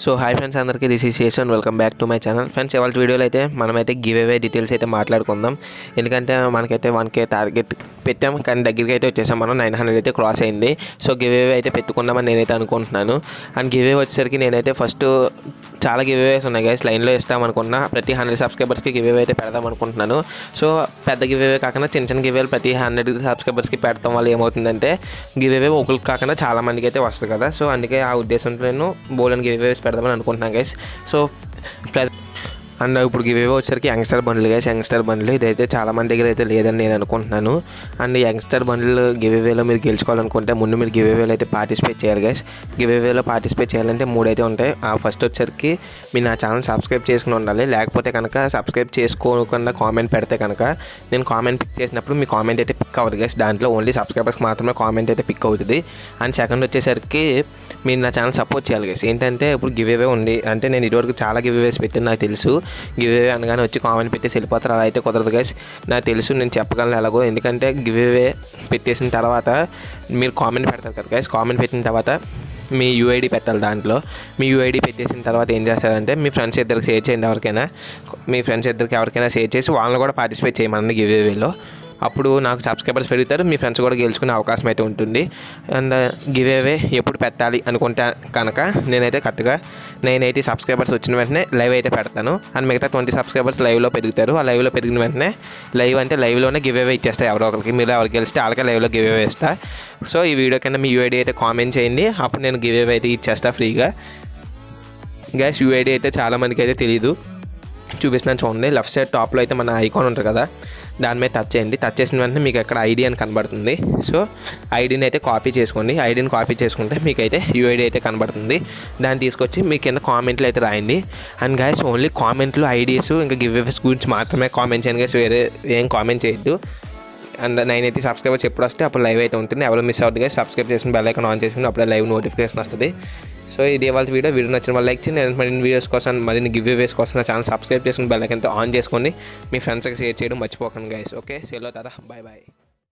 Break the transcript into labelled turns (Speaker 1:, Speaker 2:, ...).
Speaker 1: so hi friends అందరికీ this is చేసాన్ welcome back to my channel friends ఇవాళ వీడియోలో అయితే మనమైతే గివ్ అవే డీటెయిల్స్ అయితే మాట్లాడుకుందాం ఎందుకంటే మనకైతే వన్ కే టార్గెట్ పెట్టాం కానీ దగ్గరికి అయితే వచ్చేసాం మనం నైన్ హండ్రెడ్ అయితే క్రాస్ అయింది సో గివ్ అవే అయితే పెట్టుకుందామని నేనైతే అనుకుంటున్నాను అండ్ గివ్ అవే వచ్చేసరికి నేనైతే ఫస్ట్ చాలా గివ్ అవేస్ ఉన్నాయి గైస్ లైన్లో ఇస్తాం అనుకున్నా ప్రతి హండ్రెడ్ సబ్స్క్రైబర్స్కి గివ్ అవే అయితే పెడదాం అనుకుంటున్నాను సో పెద్ద గివ్ అవే కాకుండా చిన్న చిన్న గివ్ అవేలు ప్రతి హండ్రెడ్ సబ్స్క్రైబర్స్కి పెడతాం వల్ల ఏమవుతుందంటే గివ్ అవే ఒకరికి కాకుండా చాలా మందికి అయితే వస్తుంది కదా సో అందుకే ఆ ఉద్దేశంతో నేను బోలన్ గివ్ అవేస్ పెడదామని అనుకుంటున్నాను గైస్ సో ప్లస్ అండ్ ఇప్పుడు గివ్ అవే వచ్చేసరికి యంగ్స్టర్ బండ్లు గైస్ యంగ్స్టర్ బండ్లు ఇదైతే చాలా మంది దగ్గర అయితే లేదని నేను అనుకుంటున్నాను అండ్ యంగ్స్టర్ బండ్లు గివ్ అవేలో మీరు గెలుచుకోవాలనుకుంటే ముందు మీరు గివ్ అవేలో అయితే పార్టిసిపేట్ చేయాలి గైస్ గివ్ అవేలో పార్టిసిపేట్ చేయాలంటే మూడైతే ఉంటాయి ఆ ఫస్ట్ వచ్చేసరికి మీరు నా ఛానల్ సబ్స్క్రైబ్ చేసుకుని ఉండాలి లేకపోతే కనుక సబ్స్క్రైబ్ చేసుకోకుండా కామెంట్ పెడితే కనుక నేను కామెంట్ పిక్ చేసినప్పుడు మీ కామెంట్ అయితే పిక్ అవ్వదు గైస్ దాంట్లో ఓన్లీ సబ్స్క్రైబర్స్కి మాత్రమే కామెంట్ అయితే పిక్ అవుతుంది అండ్ సెకండ్ వచ్చేసరికి మీరు నా ఛానల్ సపోర్ట్ చేయాలి గైస్ ఏంటంటే ఇప్పుడు గివ్ అవే ఉంది అంటే నేను ఇదివరకు చాలా గివ్ అవేస్ పెట్టాను నాకు తెలుసు గివ్ అవే అనగానే వచ్చి కామెంట్ పెట్టేసి వెళ్ళిపోతారు అలా అయితే కుదరదు గైస్ నాకు తెలుసు నేను చెప్పగలను ఎలాగో ఎందుకంటే గివ్ అవే పెట్టేసిన తర్వాత మీరు కామెంట్ పెడతారు కదా గైస్ కామెంట్ పెట్టిన తర్వాత మీ యూఐడి పెట్టాలి దాంట్లో మీ యూఐడి పెట్టేసిన తర్వాత ఏం చేస్తారంటే మీ ఫ్రెండ్స్ ఇద్దరికి షేర్ చేయండి ఎవరికైనా మీ ఫ్రెండ్స్ ఇద్దరికి ఎవరికైనా షేర్ చేసి వాళ్ళని కూడా పార్టిసిపేట్ చేయమని గివ్ అవేలో అప్పుడు నాకు సబ్స్క్రైబర్స్ పెరుగుతారు మీ ఫ్రెండ్స్ కూడా గెలుచుకునే అవకాశం అయితే ఉంటుంది అండ్ గివ్ అవే ఎప్పుడు పెట్టాలి అనుకుంటే కనుక నేనైతే కరెక్ట్గా నైన్ ఎయిటీ సబ్స్క్రైబర్స్ వచ్చిన వెంటనే లైవ్ అయితే పెడతాను అండ్ మిగతా ట్వంటీ సబ్స్క్రైబర్స్ లైవ్లో పెరుగుతారు ఆ లైవ్లో పెరిగిన వెంటనే లైవ్ అంటే లైవ్లోనే గివ్ అవే ఇచ్చేస్తాయి ఎవరో ఒకరికి మీరు ఎవరికి గెలిస్తే వాళ్ళకే లైవ్లో గివ్ అవే ఇస్తా సో ఈ వీడియో కింద మీ యూఐడి అయితే కామెంట్ చేయండి అప్పుడు నేను గివ్ అవే అయితే ఇచ్చేస్తా ఫ్రీగా గ్యాస్ యూఐడి అయితే చాలా మందికి అయితే తెలియదు చూపిస్తున్నాను చూడండి లెఫ్ట్ సైడ్ టాప్లో అయితే మన ఐకాన్ ఉంటుంది కదా దాని మీద టచ్ చేయండి టచ్ చేసిన వెంటనే మీకు అక్కడ ఐడి అని కనబడుతుంది సో ఐడిని అయితే కాపీ చేసుకోండి ఐడిని కాపీ చేసుకుంటే మీకు అయితే యూఐడి అయితే కనబడుతుంది దాన్ని తీసుకొచ్చి మీ కింద కామెంట్లు అయితే రాయండి అండ్ గైస్ ఓన్లీ కామెంట్లు ఐడీస్ ఇంకా గివ్ అవేస్ గురించి మాత్రమే కామెంట్ చేయండి గైస్ వేరే ఏం కామెంట్ చేయొద్దు అండ్ నైన్ ఎయిటీ సబ్స్క్రైబర్స్ ఎప్పుడు వస్తే అప్పుడు లైవ్ అయితే ఉంటుంది ఎవరు మిస్ అవుతుంది గైస్ సబ్స్క్రైబ్ చేసుకుని బెల్ ఐకాన్ ఆన్ చేసుకుని అప్పుడే లైవ్ నోటిఫికేషన్ వస్తుంది సో ఇది వాళ్ళ వీడియో వీడియో నచ్చిన వాళ్ళు లైక్ చేయండి మరిన్ని వీడియోస్ కోసం మరిన్ని గివ్ అవేస్ కోసం నా ఛానల్ సబ్స్క్రైబ్ చేసుకుని బెల్ ఐకాన్ ఆన్ చేసుకోండి మీ ఫ్రెండ్స్కి షేర్ చేయడం మర్చిపోకండి గైస్ ఓకే సేలో తాదా బాయ్ బాయ్